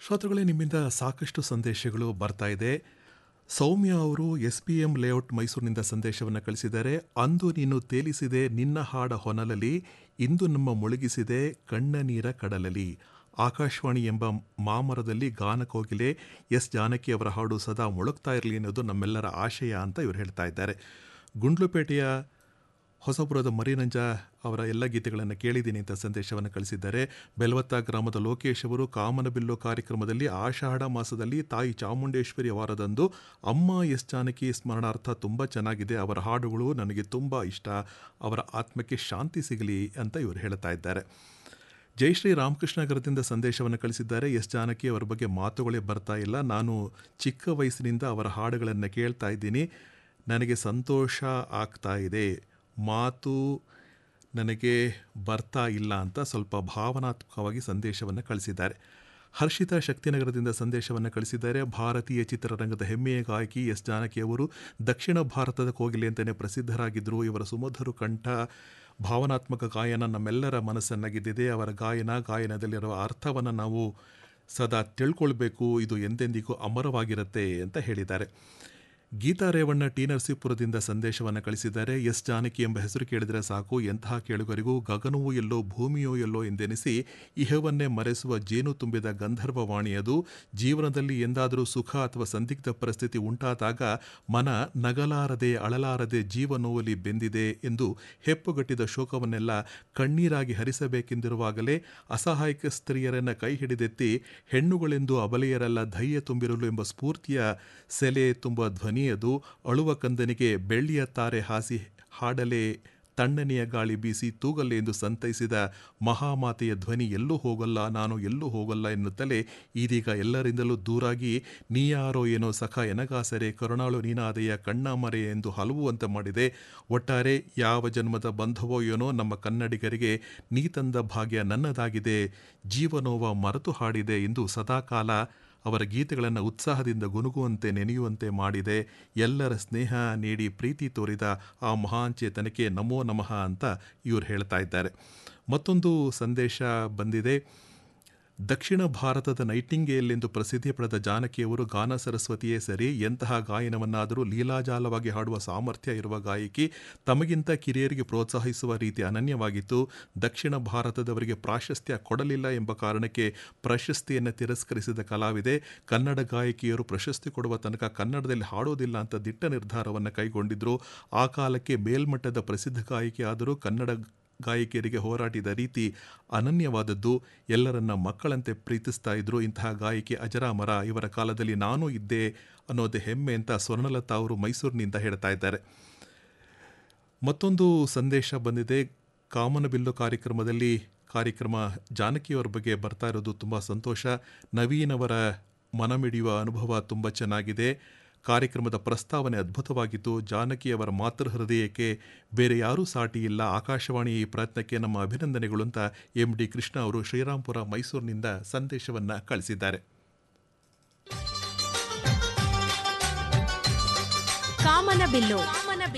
ಶ್ರೋತೃಗಳೇ ನಿಮ್ಮಿಂದ ಸಾಕಷ್ಟು ಸಂದೇಶಗಳು ಬರ್ತಾ ಇದೆ ಸೌಮ್ಯ ಅವರು ಎಸ್ ಪಿ ಎಂ ಲೇಔಟ್ ಮೈಸೂರಿನಿಂದ ಸಂದೇಶವನ್ನು ಕಳಿಸಿದ್ದಾರೆ ಅಂದು ನೀನು ತೇಲಿಸಿದೆ ನಿನ್ನ ಹಾಡ ಹೊನಲಲಿ ಇಂದು ನಮ್ಮ ಮುಳುಗಿಸಿದೆ ಕಣ್ಣ ನೀರ ಕಡಲಲಿ ಆಕಾಶವಾಣಿ ಎಂಬ ಮಾಮರದಲ್ಲಿ ಗಾನಕೋಗಿಲೆ ಎಸ್ ಜಾನಕಿ ಅವರ ಹಾಡು ಸದಾ ಮೊಳಗ್ತಾ ಇರಲಿ ಅನ್ನೋದು ನಮ್ಮೆಲ್ಲರ ಆಶಯ ಅಂತ ಇವರು ಹೇಳ್ತಾ ಇದ್ದಾರೆ ಗುಂಡ್ಲುಪೇಟೆಯ ಹೊಸಪುರದ ಮರಿನಂಜ ಅವರ ಎಲ್ಲ ಗೀತೆಗಳನ್ನು ಕೇಳಿದ್ದೀನಿ ಅಂತ ಸಂದೇಶವನ್ನು ಕಳಿಸಿದ್ದಾರೆ ಬೆಲ್ವತ್ತ ಗ್ರಾಮದ ಲೋಕೇಶ್ ಅವರು ಕಾಮನಬಿಲ್ಲು ಕಾರ್ಯಕ್ರಮದಲ್ಲಿ ಆಷಾಢ ಮಾಸದಲ್ಲಿ ತಾಯಿ ಚಾಮುಂಡೇಶ್ವರಿ ವಾರದಂದು ಅಮ್ಮ ಎಸ್ ಜಾನಕಿ ಸ್ಮರಣಾರ್ಥ ತುಂಬ ಚೆನ್ನಾಗಿದೆ ಅವರ ಹಾಡುಗಳು ನನಗೆ ತುಂಬ ಇಷ್ಟ ಅವರ ಆತ್ಮಕ್ಕೆ ಶಾಂತಿ ಸಿಗಲಿ ಅಂತ ಇವರು ಹೇಳ್ತಾ ಇದ್ದಾರೆ ಜಯಶ್ರೀ ರಾಮಕೃಷ್ಣನಗರದಿಂದ ಸಂದೇಶವನ್ನು ಕಳಿಸಿದ್ದಾರೆ ಎಸ್ ಜಾನಕಿ ಅವರ ಬಗ್ಗೆ ಮಾತುಗಳೇ ಬರ್ತಾ ಇಲ್ಲ ನಾನು ಚಿಕ್ಕ ವಯಸ್ಸಿನಿಂದ ಅವರ ಹಾಡುಗಳನ್ನು ಕೇಳ್ತಾ ಇದ್ದೀನಿ ನನಗೆ ಸಂತೋಷ ಆಗ್ತಾ ಇದೆ ಮಾತು ನನಗೆ ಬರ್ತಾ ಇಲ್ಲ ಅಂತ ಸ್ವಲ್ಪ ಭಾವನಾತ್ಮಕವಾಗಿ ಸಂದೇಶವನ್ನು ಕಳಿಸಿದ್ದಾರೆ ಹರ್ಷಿತಾ ಶಕ್ತಿನಗರದಿಂದ ಸಂದೇಶವನ್ನು ಕಳಿಸಿದ್ದಾರೆ ಭಾರತೀಯ ಚಿತ್ರರಂಗದ ಹೆಮ್ಮೆಯ ಗಾಯಕಿ ಎಸ್ ಜಾನಕಿ ಅವರು ದಕ್ಷಿಣ ಭಾರತದ ಕೋಗಿಲೆ ಅಂತಲೇ ಪ್ರಸಿದ್ಧರಾಗಿದ್ದರು ಇವರ ಸುಮಧುರ ಕಂಠ ಭಾವನಾತ್ಮಕ ಗಾಯನ ನಮ್ಮೆಲ್ಲರ ಮನಸ್ಸನ್ನು ಗೆದ್ದಿದೆ ಅವರ ಗಾಯನ ಗಾಯನದಲ್ಲಿರುವ ಅರ್ಥವನ್ನು ನಾವು ಸದಾ ತಿಳ್ಕೊಳ್ಬೇಕು ಇದು ಎಂದೆಂದಿಗೂ ಅಮರವಾಗಿರುತ್ತೆ ಅಂತ ಹೇಳಿದ್ದಾರೆ ಗೀತಾ ರೇವಣ್ಣ ಟಿ ನರಸೀಪುರದಿಂದ ಸಂದೇಶವನ್ನು ಕಳಿಸಿದ್ದಾರೆ ಎಸ್ ಜಾನಕಿ ಎಂಬ ಹೆಸರು ಕೇಳಿದರೆ ಸಾಕು ಎಂತಹ ಕೇಳುಗರಿಗೂ ಗಗನವೂ ಎಲ್ಲೋ ಭೂಮಿಯೋ ಎಲ್ಲೋ ಎಂದೆನಿಸಿ ಇಹವನ್ನೇ ಮರೆಸುವ ಜೇನು ತುಂಬಿದ ಗಂಧರ್ವ ವಾಣಿಯದು ಜೀವನದಲ್ಲಿ ಎಂದಾದರೂ ಸುಖ ಅಥವಾ ಸಂದಿಗ್ಧ ಪರಿಸ್ಥಿತಿ ಉಂಟಾದಾಗ ಮನ ನಗಲಾರದೆ ಅಳಲಾರದೆ ಜೀವ ನೋವಲಿ ಬೆಂದಿದೆ ಎಂದು ಹೆಪ್ಪುಗಟ್ಟಿದ ಶೋಕವನ್ನೆಲ್ಲ ಕಣ್ಣೀರಾಗಿ ಹರಿಸಬೇಕೆಂದಿರುವಾಗಲೇ ಅಸಹಾಯಕ ಸ್ತ್ರೀಯರನ್ನ ಕೈ ಹಿಡಿದೆತ್ತಿ ಹೆಣ್ಣುಗಳೆಂದು ಅಬಲೆಯರೆಲ್ಲ ಧೈರ್ಯ ತುಂಬಿರಲು ಎಂಬ ಸ್ಫೂರ್ತಿಯ ಸೆಲೆ ತುಂಬ ಧ್ವನಿಯದು ಅಳುವ ಕಂದನಿಗೆ ಬೆಳ್ಳಿಯ ತಾರೆ ಹಾಸಿ ಹಾಡಲೇ ತಣ್ಣನೆಯ ಗಾಳಿ ಬೀಸಿ ತೂಗಲ್ಲ ಎಂದು ಸಂತೈಸಿದ ಮಹಾಮಾತೆಯ ಧ್ವನಿ ಎಲ್ಲೂ ಹೋಗಲ್ಲ ನಾನು ಎಲ್ಲೂ ಹೋಗಲ್ಲ ಎನ್ನುತ್ತಲೇ ಇದೀಗ ಎಲ್ಲರಿಂದಲೂ ದೂರಾಗಿ ನೀಯಾರೋ ಏನೋ ಸಖ ಎನಗಾಸರೆ ಕರುಣಾಳು ನೀನಾದೆಯ ಕಣ್ಣಾಮರೆ ಎಂದು ಹಲವುವಂತೆ ಮಾಡಿದೆ ಒಟ್ಟಾರೆ ಯಾವ ಜನ್ಮದ ಬಂಧವೋ ಏನೋ ನಮ್ಮ ಕನ್ನಡಿಗರಿಗೆ ನೀ ತಂದ ಭಾಗ್ಯ ನನ್ನದಾಗಿದೆ ಜೀವನೋವ ಮರೆತು ಹಾಡಿದೆ ಎಂದು ಸದಾಕಾಲ ಅವರ ಗೀತೆಗಳನ್ನು ಉತ್ಸಾಹದಿಂದ ಗುನುಗುವಂತೆ ನೆನೆಯುವಂತೆ ಮಾಡಿದೆ ಎಲ್ಲರ ಸ್ನೇಹ ನೀಡಿ ಪ್ರೀತಿ ತೋರಿದ ಆ ಮಹಾನ್ ಚೇತನಕ್ಕೆ ನಮೋ ನಮಃ ಅಂತ ಇವರು ಹೇಳ್ತಾ ಇದ್ದಾರೆ ಮತ್ತೊಂದು ಸಂದೇಶ ಬಂದಿದೆ ದಕ್ಷಿಣ ಭಾರತದ ನೈಟಿಂಗೇಲ್ ಎಂದು ಪ್ರಸಿದ್ಧಿ ಪಡೆದ ಜಾನಕಿಯವರು ಗಾನ ಸರಸ್ವತಿಯೇ ಸರಿ ಎಂತಹ ಗಾಯನವನ್ನಾದರೂ ಲೀಲಾಜಾಲವಾಗಿ ಹಾಡುವ ಸಾಮರ್ಥ್ಯ ಇರುವ ಗಾಯಕಿ ತಮಗಿಂತ ಕಿರಿಯರಿಗೆ ಪ್ರೋತ್ಸಾಹಿಸುವ ರೀತಿ ಅನನ್ಯವಾಗಿತ್ತು ದಕ್ಷಿಣ ಭಾರತದವರಿಗೆ ಪ್ರಾಶಸ್ತ್ಯ ಕೊಡಲಿಲ್ಲ ಎಂಬ ಕಾರಣಕ್ಕೆ ಪ್ರಶಸ್ತಿಯನ್ನು ತಿರಸ್ಕರಿಸಿದ ಕಲಾವಿದೆ ಕನ್ನಡ ಗಾಯಕಿಯರು ಪ್ರಶಸ್ತಿ ಕೊಡುವ ತನಕ ಕನ್ನಡದಲ್ಲಿ ಹಾಡೋದಿಲ್ಲ ಅಂತ ದಿಟ್ಟ ನಿರ್ಧಾರವನ್ನು ಕೈಗೊಂಡಿದ್ರು ಆ ಕಾಲಕ್ಕೆ ಮೇಲ್ಮಟ್ಟದ ಪ್ರಸಿದ್ಧ ಗಾಯಕಿ ಆದರೂ ಕನ್ನಡ ಗಾಯಕಿಯರಿಗೆ ಹೋರಾಟಿದ ರೀತಿ ಅನನ್ಯವಾದದ್ದು ಎಲ್ಲರನ್ನ ಮಕ್ಕಳಂತೆ ಪ್ರೀತಿಸ್ತಾ ಇದ್ರು ಇಂತಹ ಗಾಯಕಿ ಅಜರಾಮರ ಇವರ ಕಾಲದಲ್ಲಿ ನಾನು ಇದ್ದೆ ಅನ್ನೋದು ಹೆಮ್ಮೆ ಅಂತ ಸ್ವರ್ಣಲತಾ ಅವರು ಮೈಸೂರಿನಿಂದ ಹೇಳ್ತಾ ಇದ್ದಾರೆ ಮತ್ತೊಂದು ಸಂದೇಶ ಬಂದಿದೆ ಕಾಮನಬಿಲ್ಲು ಕಾರ್ಯಕ್ರಮದಲ್ಲಿ ಕಾರ್ಯಕ್ರಮ ಜಾನಕಿಯವರ ಬಗ್ಗೆ ಬರ್ತಾ ಇರೋದು ತುಂಬ ಸಂತೋಷ ನವೀನ್ ಅವರ ಮನಮಿಡಿಯುವ ಅನುಭವ ತುಂಬ ಚೆನ್ನಾಗಿದೆ ಕಾರ್ಯಕ್ರಮದ ಪ್ರಸ್ತಾವನೆ ಅದ್ಭುತವಾಗಿತ್ತು ಜಾನಕಿಯವರ ಮಾತೃ ಹೃದಯಕ್ಕೆ ಬೇರೆ ಯಾರೂ ಸಾಟಿ ಇಲ್ಲ ಆಕಾಶವಾಣಿ ಈ ಪ್ರಯತ್ನಕ್ಕೆ ನಮ್ಮ ಅಭಿನಂದನೆಗಳು ಅಂತ ಎಂ ಡಿ ಕೃಷ್ಣ ಅವರು ಶ್ರೀರಾಂಪುರ ಮೈಸೂರಿನಿಂದ ಸಂದೇಶವನ್ನು ಕಳಿಸಿದ್ದಾರೆ ಕಾಮನಬಿಲ್ಲು